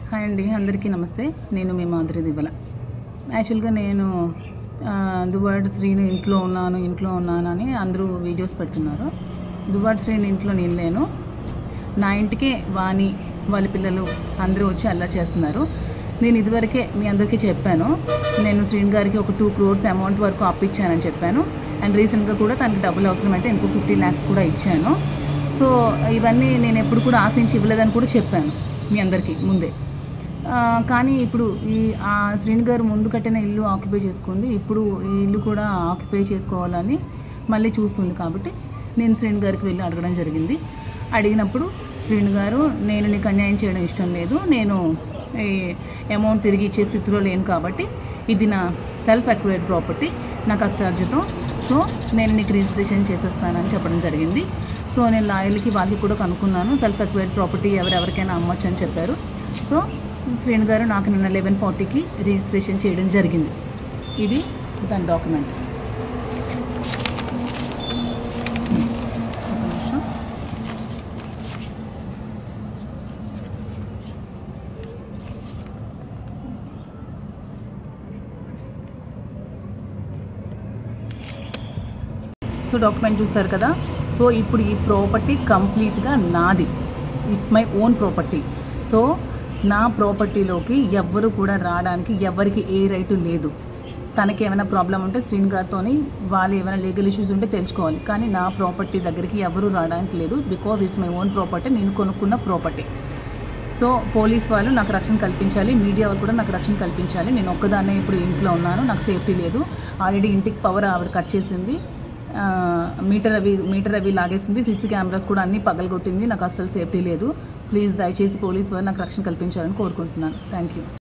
Hi అండి అందరికీ నమస్తే నేను మీ మాధురి దివ్వల యాక్చువల్గా నేను ఆ, దువ్వాడ శ్రీను ఇంట్లో ఉన్నాను ఇంట్లో ఉన్నాను అని అందరూ వీడియోస్ పెడుతున్నారు దువ్వాడ శ్రీను ఇంట్లో నేను లేను నా ఇంటికే వాణి వాళ్ళ పిల్లలు అందరూ వచ్చి అలా చేస్తున్నారు నేను ఇదివరకే మీ అందరికీ చెప్పాను నేను శ్రీను గారికి ఒక టూ క్రోర్స్ అమౌంట్ వరకు అప్పిచ్చానని చెప్పాను అండ్ రీసెంట్గా కూడా తనకి డబ్బులు అవసరమైతే ఇంకో ఫిఫ్టీ ల్యాక్స్ కూడా ఇచ్చాను సో ఇవన్నీ నేను ఎప్పుడు కూడా ఆశించి ఇవ్వలేదని కూడా చెప్పాను మీ అందరికీ ముందే ఆ, కానీ ఇప్పుడు ఈ ఆ శ్రీని గారు ముందు కట్టిన ఇల్లు ఆక్యుపై చేసుకుంది ఇప్పుడు ఈ ఇల్లు కూడా ఆక్యుపై చేసుకోవాలని మళ్ళీ చూస్తుంది కాబట్టి నేను శ్రీని గారికి వెళ్ళి అడగడం జరిగింది అడిగినప్పుడు శ్రీని గారు నేను నీకు అన్యాయం చేయడం ఇష్టం లేదు నేను ఈ అమౌంట్ తిరిగి ఇచ్చే స్థితిలో లేను కాబట్టి ఇది నా సెల్ఫ్ అక్వైర్డ్ ప్రాపర్టీ నా కష్టార్జితం సో నేను నీకు రిజిస్ట్రేషన్ చేసేస్తానని చెప్పడం జరిగింది సో నేను లాయర్లకి వాళ్ళకి కూడా కనుక్కున్నాను సెల్ఫ్ అక్వైర్డ్ ప్రాపర్టీ ఎవరెవరికైనా అమ్మొచ్చు అని చెప్పారు సో శ్రేణు గారు నాకు నిన్న లెవెన్ ఫార్టీకి రిజిస్ట్రేషన్ చేయడం జరిగింది ఇది దాని డాక్యుమెంట్ ఒక నిమిషం. సో డాక్యుమెంట్ చూస్తారు కదా సో ఇప్పుడు ఈ ప్రాపర్టీ కంప్లీట్గా నాది it's my own property so నా ప్రాపర్టీలోకి ఎవ్వరు కూడా రావడానికి ఎవరికి ఏ రైటు లేదు తనకి ఏమైనా ప్రాబ్లం ఉంటే శ్రీని గారితో వాళ్ళు ఏమైనా లీగల్ ఇష్యూస్ ఉంటే తెలుసుకోవాలి కానీ నా ప్రాపర్టీ దగ్గరికి ఎవరు రావడానికి లేదు because it's my own property నేను కొనుక్కున్న ప్రాపర్టీ సో పోలీస్ వాళ్ళు నాకు రక్షణ కల్పించాలి మీడియా వాళ్ళు కూడా నాకు రక్షణ కల్పించాలి నేను ఒక్కదాన్నే ఇప్పుడు ఇంట్లో ఉన్నాను నాకు సేఫ్టీ లేదు ఆల్రెడీ ఇంటికి పవర్ ఆవిడ కట్ చేసింది ఆ, మీటర్ అవి మీటర్ అవి లాగేసింది సీసీ కెమెరాస్ కూడా అన్నీ పగలగొట్టింది నాకు అస్సలు సేఫ్టీ లేదు ప్లీజ్ దయచేసి పోలీస్ వారు నాకు రక్షణ కల్పించాలని కోరుకుంటున్నాను థ్యాంక్ యూ